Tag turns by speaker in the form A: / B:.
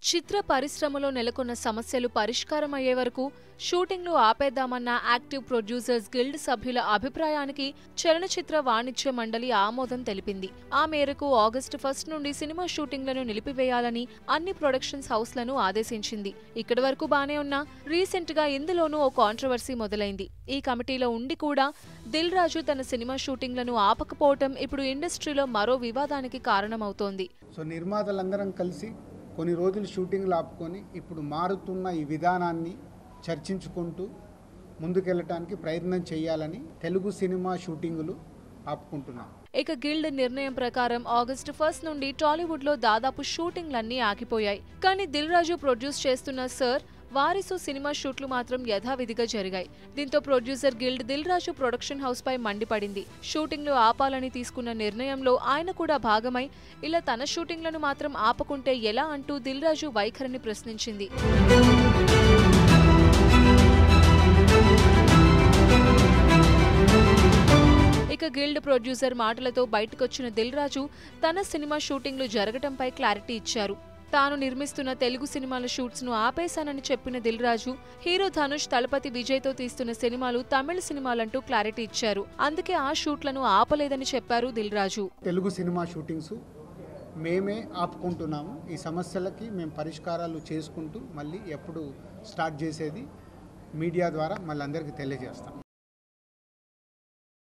A: చిత్ర పరిశ్రమలో నెలకొన్న సమస్యలు పరిష్కారం అయ్యే వరకు షూటింగ్లు ఆపేద్దామన్న యాక్టివ్ ప్రొడ్యూసర్స్ గిల్డ్ సభ్యుల అభిప్రాయానికి చలనచిత్ర వాణిజ్య మండలి ఆమోదం తెలిపింది ఆ మేరకు ఆగస్టు ఫస్ట్ నుండి సినిమా షూటింగ్లను నిలిపివేయాలని అన్ని ప్రొడక్షన్స్ హౌస్లను ఆదేశించింది ఇక్కడి వరకు బానే ఉన్నా రీసెంట్ గా ఇందులోనూ ఓ కాంట్రవర్సీ మొదలైంది ఈ కమిటీలో ఉండి కూడా దిల్ రాజు తన సినిమా షూటింగ్లను ఆపకపోవటం ఇప్పుడు ఇండస్ట్రీలో మరో వివాదానికి కారణమవుతోంది
B: సో నిర్మాతలందరం కలిసి కొన్ని రోజులు షూటింగ్లు ఆపుకొని ఇప్పుడు మారుతున్న ఈ విధానాన్ని చర్చించుకుంటూ ముందుకెళ్ళటానికి ప్రయత్నం చేయాలని తెలుగు సినిమా షూటింగులు ఆపుకుంటున్నాం
A: ఇక గిల్డ్ నిర్ణయం ప్రకారం ఆగస్టు ఫస్ట్ నుండి టాలీవుడ్ లో దాదాపు షూటింగ్లన్నీ ఆగిపోయాయి కానీ దిల్ రాజు ప్రొడ్యూస్ చేస్తున్న సర్ వారిసు సినిమా షూట్లు మాత్రం యథావిధిగా జరిగాయి దీంతో producer guild Dil Raju production house పై మండిపడింది షూటింగ్లు ఆపాలని తీసుకున్న నిర్ణయంలో ఆయన కూడా భాగమై ఇలా తన షూటింగ్లను మాత్రం ఆపకుంటే ఎలా అంటూ దిల్ రాజు వైఖరిని ప్రశ్నించింది ఇక గిల్డ్ ప్రొడ్యూసర్ మాటలతో బయటకొచ్చిన దిల్ రాజు తన సినిమా షూటింగ్లు జరగటంపై క్లారిటీ ఇచ్చారు తాను నిర్మిస్తున్న తెలుగు సినిమాల షూట్స్ ను ఆపేశానని చెప్పిన దిల్ రాజు హీరో ధనుష్ తలపతి విజయ్ తో తీస్తున్న సినిమాలు తమిళ సినిమాలంటూ క్లారిటీ ఇచ్చారు అందుకే ఆ షూట్లను ఆపలేదని చెప్పారు దిల్ రాజు
B: తెలుగు సినిమా షూటింగ్స్ మేమే ఆపుకుంటున్నాము ఈ సమస్యలకి మేము పరిష్కారాలు చేసుకుంటూ మళ్ళీ ఎప్పుడు స్టార్ట్ చేసేది మీడియా ద్వారా మళ్ళీ అందరికీ తెలియజేస్తాం